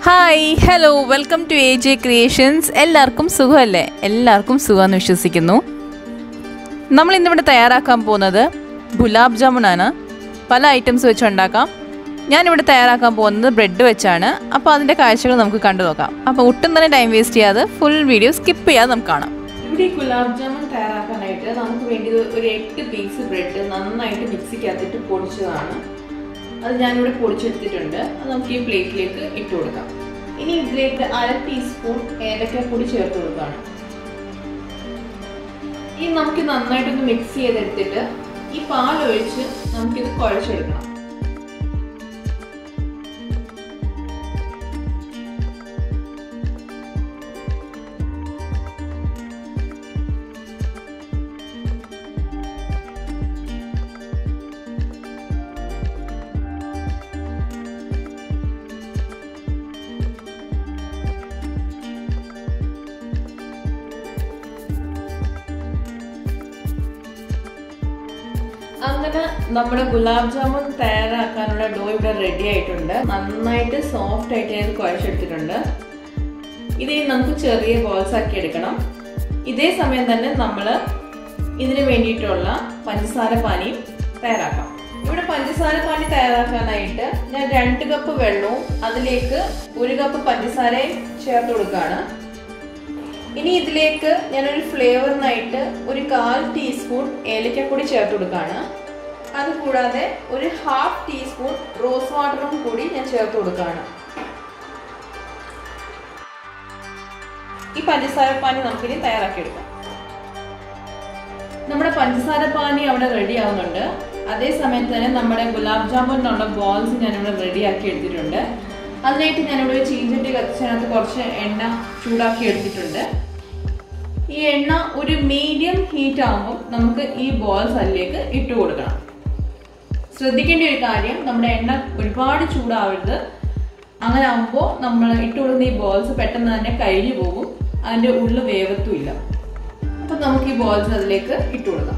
hi hello welcome to A J creations എല്ലാവർക്കും സുഖമല്ലേ എല്ലാവർക്കും സുഖമെന്ന് വിശ്വസിക്കുന്നു നമ്മൾ ഇന്നിവിടെ തയ്യാറാക്കാൻ പോകുന്നത് ഗുലാബ് ജാമുനാണ് പല ഐറ്റംസ് വെച്ച് ഉണ്ടാക്കാം ഞാനിവിടെ തയ്യാറാക്കാൻ പോകുന്നത് ബ്രെഡ് വെച്ചാണ് അപ്പോൾ അതിൻ്റെ കാഴ്ചകൾ നമുക്ക് കണ്ടു നോക്കാം അപ്പോൾ ഒട്ടും തന്നെ ടൈം വേസ്റ്റ് ചെയ്യാതെ ഫുൾ വീഡിയോ സ്കിപ്പ് ചെയ്യാതെ നമുക്ക് കാണാം ഇവിടെ ഈ ഗുലാബ് ജാമുൻ തയ്യാറാക്കാനായിട്ട് നമുക്ക് വേണ്ടിയത് ഒരു എട്ട് പീസ് ബ്രെഡ് നന്നായിട്ട് മിക്സിക്കകത്തിട്ട് പൊടിച്ചതാണ് അത് ഞാനിവിടെ പൊടിച്ചെടുത്തിട്ടുണ്ട് അത് നമുക്ക് ഈ പ്ലേറ്റിലേക്ക് ഇട്ട് കൊടുക്കാം ഇനി ഇതിലേക്ക് അര ടീസ്പൂൺ ഏലക്കപ്പൊടി ചേർത്ത് കൊടുക്കുകയാണ് ഇനി നമുക്ക് നന്നായിട്ടൊന്ന് മിക്സ് ചെയ്തെടുത്തിട്ട് ഈ പാൽ ഒഴിച്ച് നമുക്കിത് കുഴച്ചെടുക്കണം അങ്ങനെ നമ്മുടെ ഗുലാബ് ജാമുൻ തയ്യാറാക്കാനുള്ള ഡോ ഇവിടെ റെഡി ആയിട്ടുണ്ട് നന്നായിട്ട് സോഫ്റ്റ് ആയിട്ട് ഞാൻ കുഴച്ചെടുത്തിട്ടുണ്ട് ഇത് നമുക്ക് ചെറിയ ബോൾസ് ആക്കി എടുക്കണം ഇതേ സമയം തന്നെ നമ്മൾ ഇതിന് വേണ്ടിയിട്ടുള്ള പഞ്ചസാര പാനിയും തയ്യാറാക്കാം ഇവിടെ പഞ്ചസാര പാനി തയ്യാറാക്കാനായിട്ട് ഞാൻ രണ്ട് കപ്പ് വെള്ളവും അതിലേക്ക് ഒരു കപ്പ് പഞ്ചസാരയും ചേർത്ത് കൊടുക്കുകയാണ് ഇനി ഇതിലേക്ക് ഞാനൊരു ഫ്ലേവറിനായിട്ട് ഒരു കാൽ ടീസ്പൂൺ ഏലക്കപ്പൊടി ചേർത്ത് കൊടുക്കുകയാണ് അതുകൂടാതെ ഒരു ഹാഫ് ടീസ്പൂൺ റോസ് വാട്ടറും കൂടി ഞാൻ ചേർത്ത് കൊടുക്കുകയാണ് ഈ പഞ്ചസാര പാനി നമുക്കിനി തയ്യാറാക്കിയെടുക്കാം നമ്മുടെ പഞ്ചസാര പാനി അവിടെ റെഡി ആവുന്നുണ്ട് അതേ സമയത്ത് തന്നെ നമ്മുടെ ഗുലാബ് ജാമുനുള്ള ബോൾസ് ഞാനിവിടെ റെഡിയാക്കി എടുത്തിട്ടുണ്ട് അതിനായിട്ട് ഞാനിവിടെ ഒരു ചീഞ്ചട്ടി കത്തിച്ചതിനകത്ത് കുറച്ച് എണ്ണ ചൂടാക്കി എടുത്തിട്ടുണ്ട് ഈ എണ്ണ ഒരു മീഡിയം ഹീറ്റ് ആകുമ്പോൾ നമുക്ക് ഈ ബോൾസ് അതിലേക്ക് ഇട്ട് കൊടുക്കണം ശ്രദ്ധിക്കേണ്ട ഒരു കാര്യം നമ്മുടെ എണ്ണ ഒരുപാട് ചൂടാവരുത് അങ്ങനെ ആകുമ്പോൾ നമ്മൾ ഇട്ട് കൊടുക്കുന്ന ഈ ബോൾസ് പെട്ടെന്ന് തന്നെ കഴിഞ്ഞു പോകും അതിൻ്റെ ഉള്ളിൽ വേവത്തും ഇല്ല അപ്പം നമുക്ക് ഈ ബോൾസ് അതിലേക്ക് ഇട്ട് കൊടുക്കാം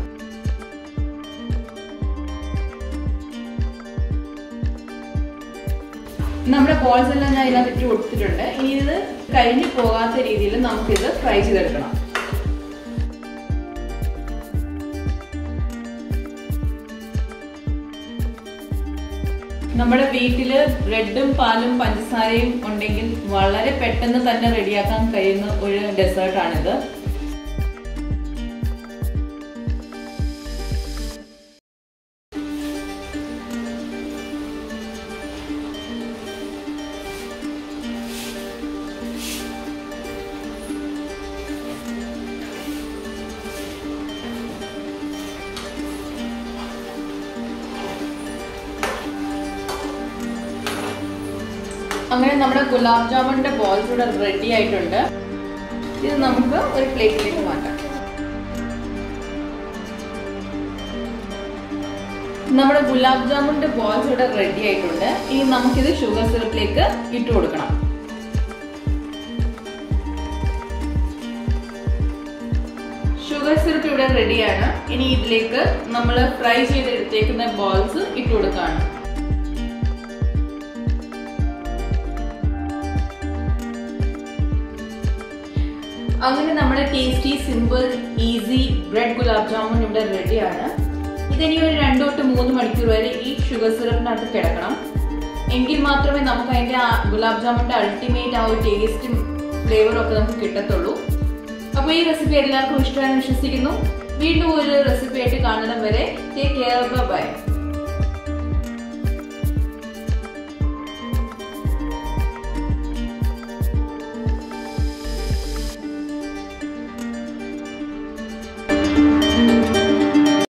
നമ്മുടെ ബോൾസ് എല്ലാം ഞാൻ ഇതിനകത്ത് ഇട്ട് കൊടുത്തിട്ടുണ്ട് ഇനി ഇത് കഴിഞ്ഞു പോകാത്ത രീതിയിൽ നമുക്കിത് ഫ്രൈ ചെയ്തെടുക്കണം നമ്മുടെ വീട്ടില് ബ്രെഡും പാലും പഞ്ചസാരയും ഉണ്ടെങ്കിൽ വളരെ പെട്ടെന്ന് തന്നെ റെഡിയാക്കാൻ കഴിയുന്ന ഒരു ഡെസേർട്ടാണിത് അങ്ങനെ നമ്മുടെ ഗുലാബ് ജാമുന്റെ ബോൾസ് ഇവിടെ റെഡി ആയിട്ടുണ്ട് ഇത് നമുക്ക് ഒരു പ്ലേറ്റിലേക്ക് മാറ്റാം നമ്മുടെ ഗുലാബ് ജാമുന്റെ ബോൾസ് ഇവിടെ റെഡി ആയിട്ടുണ്ട് ഇനി നമുക്കിത് ഷുഗർ സിറപ്പിലേക്ക് ഇട്ട് കൊടുക്കണം ഷുഗർ സിറപ്പ് ഇവിടെ റെഡിയാണ് ഇനി ഇതിലേക്ക് നമ്മൾ ഫ്രൈ ചെയ്തെടുത്തേക്കുന്ന ബോൾസ് ഇട്ട് കൊടുക്കുകയാണ് അങ്ങനെ നമ്മുടെ tasty simple easy bread gulab jamun ഇവിടെ റെഡിയാണ് ഇതിനി ഒരു രണ്ട് തൊട്ട് മൂന്ന് മണിക്കൂർ വരെ ഈ ഷുഗർ സിറപ്പിനകത്ത് കിടക്കണം എങ്കിൽ മാത്രമേ നമുക്ക് അതിൻ്റെ ആ ഗുലാബ് ജാമുൻ്റെ അൾട്ടിമേറ്റ് ആ ഒരു ടേസ്റ്റും ഫ്ലേവറും ഒക്കെ നമുക്ക് കിട്ടത്തുള്ളൂ അപ്പോൾ ഈ റെസിപ്പി എല്ലാവർക്കും ഇഷ്ടമാണെന്ന് വിശ്വസിക്കുന്നു വീണ്ടും ഒരു റെസിപ്പി ആയിട്ട് കാണുന്നത് വരെ ടേക്ക് കെയർ ബൈ